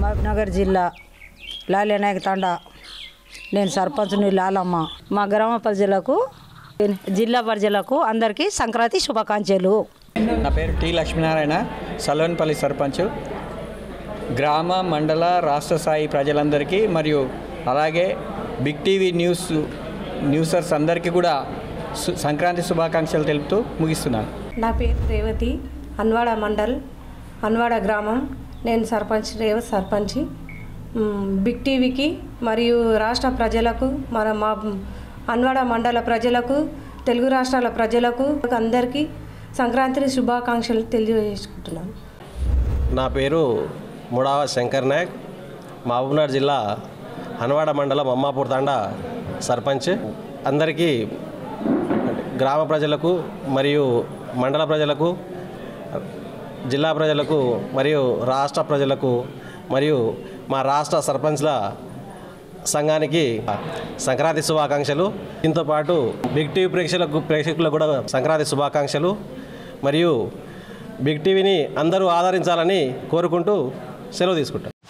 మహబూబ్నగర్ జిల్లా లాలేనాయక తండ నేను సర్పంచ్ని లాలమ్మ మా గ్రామ ప్రజలకు జిల్లా ప్రజలకు అందరికీ సంక్రాంతి శుభాకాంక్షలు నా పేరు టి లక్ష్మీనారాయణ సలోన్పల్లి సర్పంచ్ గ్రామ మండల రాష్ట్ర స్థాయి ప్రజలందరికీ మరియు అలాగే బిగ్ టీవీ న్యూస్ న్యూసర్స్ అందరికీ కూడా సు- సంక్రాంతి శుభాకాంక్షలు తెలుపుతూ ముగిస్తున్నాను నా పేరు రేవతి అన్వాడ మండల్ అన్వాడ గ్రామం నేను సర్పంచ్ రేవతి సర్పంచ్ మ్, బిగ్ టీవీకి మరియు రాష్ట్ర ప్రజలకు మన మా అన్వాడ మండల ప్రజలకు తెలుగు రాష్ట్రాల ప్రజలకు అందరికీ సంక్రాంతి శుభాకాంక్షలు తెలియజేసుకుంటున్నాను నా పేరు ముడావ శంకర్ నాయక్ మహబూబ్నగర్ జిల్లా హన్వాడ మండలం అమ్మాపూర్ తాండా సర్పంచ్ అందరికీ గ్రామ ప్రజలకు మరియు మండల ప్రజలకు జిల్లా ప్రజలకు మరియు రాష్ట్ర ప్రజలకు మరియు మా రాష్ట్ర సర్పంచ్ల సంఘానికి సంక్రాంతి శుభాకాంక్షలు దీంతో పాటు బిగ్ టీవీ ప్రేక్షకులకు ప్రేక్షకులకు కూడా సంక్రాంతి శుభాకాంక్షలు మరియు బిగ్ టీవీని అందరూ ఆదరించాలని కోరుకుంటూ సెలవు తీసుకుంటాం